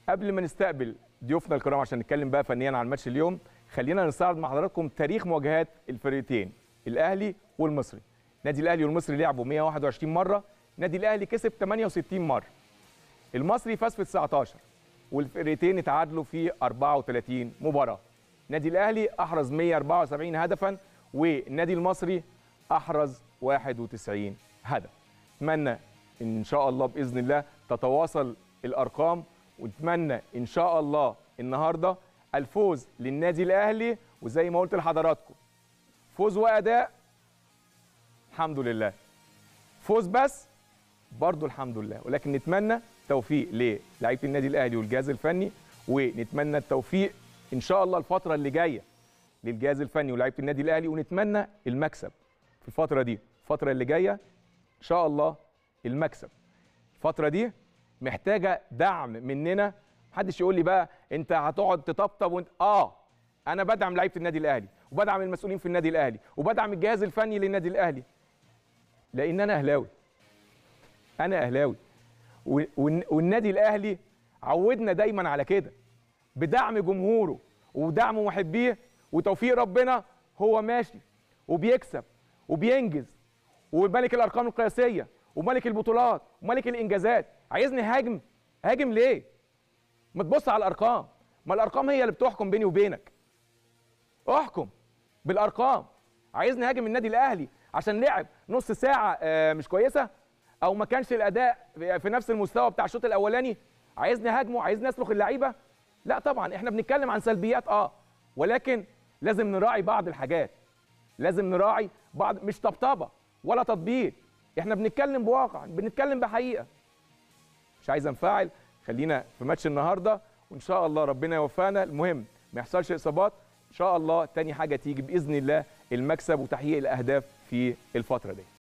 قبل ما نستقبل ضيوفنا الكرام عشان نتكلم بقى فنيا عن ماتش اليوم خلينا نستعرض مع حضراتكم تاريخ مواجهات الفريقين الاهلي والمصري نادي الاهلي والمصري لعبوا 121 مره نادي الاهلي كسب 68 مره المصري فاز في 19 والفرقتين اتعادلوا في 34 مباراه نادي الاهلي احرز 174 هدفا والنادي المصري احرز 91 هدف اتمنى ان شاء الله باذن الله تتواصل الارقام ونتمنى ان شاء الله النهارده الفوز للنادي الاهلي وزي ما قلت لحضراتكم فوز واداء الحمد لله فوز بس برضه الحمد لله ولكن نتمنى توفيق للاعيبه النادي الاهلي والجهاز الفني ونتمنى التوفيق ان شاء الله الفتره اللي جايه للجهاز الفني ولاعيبه النادي الاهلي ونتمنى المكسب في الفتره دي الفتره اللي جايه ان شاء الله المكسب الفتره دي محتاجه دعم مننا محدش يقول لي بقى انت هتقعد تطبطب وانت اه انا بدعم لعيبه النادي الاهلي وبدعم المسؤولين في النادي الاهلي وبدعم الجهاز الفني للنادي الاهلي لان انا اهلاوي انا اهلاوي والنادي الاهلي عودنا دايما على كده بدعم جمهوره ودعم محبيه وتوفيق ربنا هو ماشي وبيكسب وبينجز وملك الارقام القياسيه وملك البطولات وملك الانجازات عايزني هاجم هاجم ليه ما تبص على الارقام ما الارقام هي اللي بتحكم بيني وبينك احكم بالارقام عايزني هاجم النادي الاهلي عشان لعب نص ساعه مش كويسه او ما كانش الاداء في نفس المستوى بتاع الشوط الاولاني عايزني هاجمه عايزني اسلخ اللعيبه لا طبعا احنا بنتكلم عن سلبيات اه ولكن لازم نراعي بعض الحاجات لازم نراعي بعض مش طبطبه ولا تطبيل احنا بنتكلم بواقع بنتكلم بحقيقه مش عايز انفعل خلينا في ماتش النهارده وان شاء الله ربنا يوفقنا المهم ما يحصلش اصابات ان شاء الله تاني حاجه تيجي باذن الله المكسب وتحقيق الاهداف في الفتره دي